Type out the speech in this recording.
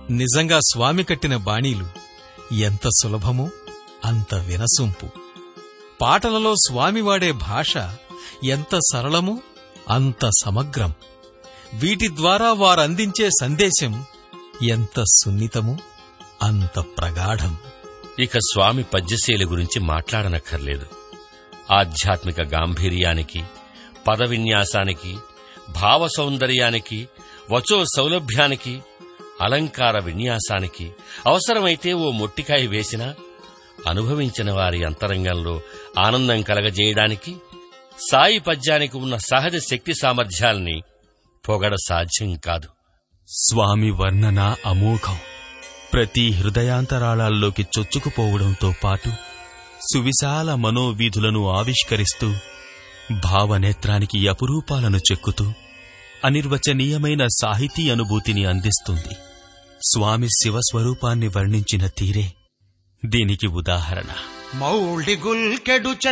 నిజంగా స్వామి కట్టిన బాణీలు ఎంత సులభమో అంత వినసొంపు పాటలలో స్వామి వాడే భాష ఎంత సరళమో అంత సమగ్రం వీటి ద్వారా వారందించే సందేశం ఎంత సున్నితమో అంత ప్రగాఢం ఇక స్వామి పద్యశైలి గురించి మాట్లాడనక్కర్లేదు ఆధ్యాత్మిక గాంభీర్యానికి పద విన్యాసానికి భావ సౌందర్యానికి వచో సౌలభ్యానికి అలంకార విన్యాసానికి అవసరమైతే ఓ మొట్టికాయ వేసినా అనుభవించిన వారి అంతరంగంలో ఆనందం కలగజేయడానికి సాయి పద్యానికి ఉన్న సహజ శక్తి సామర్థ్యాల్ని పొగడ సాధ్యం కాదు స్వామి వర్ణన అమోఘం ప్రతి హృదయాంతరాళాల్లోకి చొచ్చుకుపోవడంతో పాటు సువిశాల మనోవీధులను ఆవిష్కరిస్తూ భావనేత్రానికి అపురూపాలను చెక్కుతూ అనిర్వచనీయమైన సాహితీ అనుభూతిని అందిస్తుంది స్వామి శివస్వరూపాన్ని వర్ణించిన తీరే దీనికి ఉదాహరణ మౌళిగుల్ కెడు